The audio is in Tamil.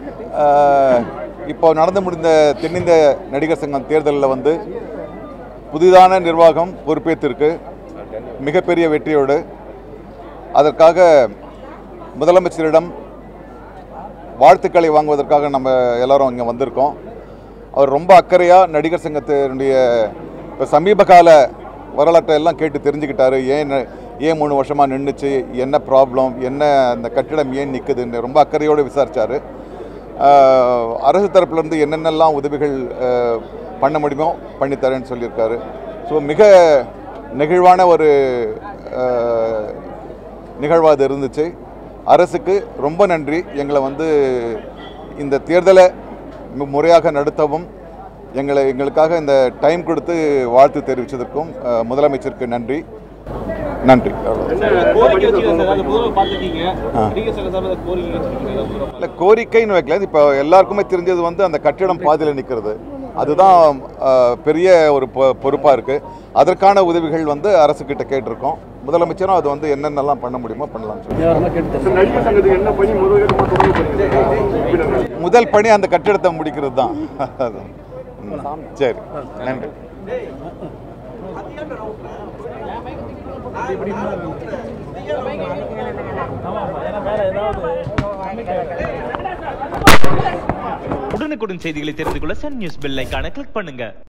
ஆஹ், இப்போ நடந்து முடிந்த தென்னிந்திய நடிகர் சங்கம் தேர்தலில் வந்து புதிதான நிர்வாகம் பொறுப்பேற்றிருக்கு மிகப்பெரிய வெற்றியோடு அதற்காக முதலமைச்சரிடம் வாழ்த்துக்களை வாங்குவதற்காக நம்ம எல்லாரும் இங்கே வந்திருக்கோம் அவர் ரொம்ப அக்கறையாக நடிகர் சங்கத்தினுடைய இப்போ சமீப கால வரலாற்றை எல்லாம் கேட்டு தெரிஞ்சுக்கிட்டாரு ஏன் ந- ஏன் மூணு வருஷமாக நின்றுச்சு என்ன ப்ராப்ளம் என்ன அந்த கட்டிடம் ஏன் நிற்குதுன்னு ரொம்ப அக்கறையோடு விசாரித்தார் அரசு தரப்புலேருந்து என்னென்னலாம் உதவிகள் ஆஹ், பண்ண முடியுமோ பண்ணித்தரேன்னு சொல்லியிருக்காரு ஸோ மிக நெகிழ்வான ஒரு ஆஹ், நிகழ்வாக அது இருந்துச்சு அரசுக்கு ரொம்ப நன்றி எங்களை வந்து இந்த தேர்தலை மு- முறையாக நடத்தவும் எங்களை எங்களுக்காக இந்த டைம் கொடுத்து வாழ்த்து தெரிவித்ததற்கும் அஹ், முதலமைச்சருக்கு நன்றி நன்றி அவ்வளவுதான். கோரிக்கை வச்சுக்கோங்க சார் அது முதல்ல பார்த்துருக்கீங்க நடிகர் சங்க சார்பில் கோரிக்கை வச்சுருக்கீங்க ஏதாவது சொல்லுங்க. இல்லை கோரிக்கைன்னு வைக்கல இப்போ எல்லாருக்குமே தெரிஞ்சது வந்து அந்த கட்டிடம் பாதியில் நிற்கிறது அதுதான் அஹ், பெரிய ஒரு பொறுப்பாக இருக்குது அதற்கான உதவிகள் வந்து அரசுக்கிட்ட கேட்டிருக்கோம் முதலமைச்சரும் அது வந்து என்னென்னலாம் பண்ண முடியுமோ பண்ணலாம் சொல்லி நடிகர் சங்கத்துக்கு என்ன பண்ணி முதல்கட்டமாக தொடங்க போறீங்க முதல் பணி அந்த கட்டிடத்தை முடிக்கிறது தான் அதான். ம். சரி நன்றி உடனுக்குடன் செய்திகளை தெரிந்து கொள்ள சன் நியூஸ் பெல் ஐகானை கிளிக் பண்ணுங்க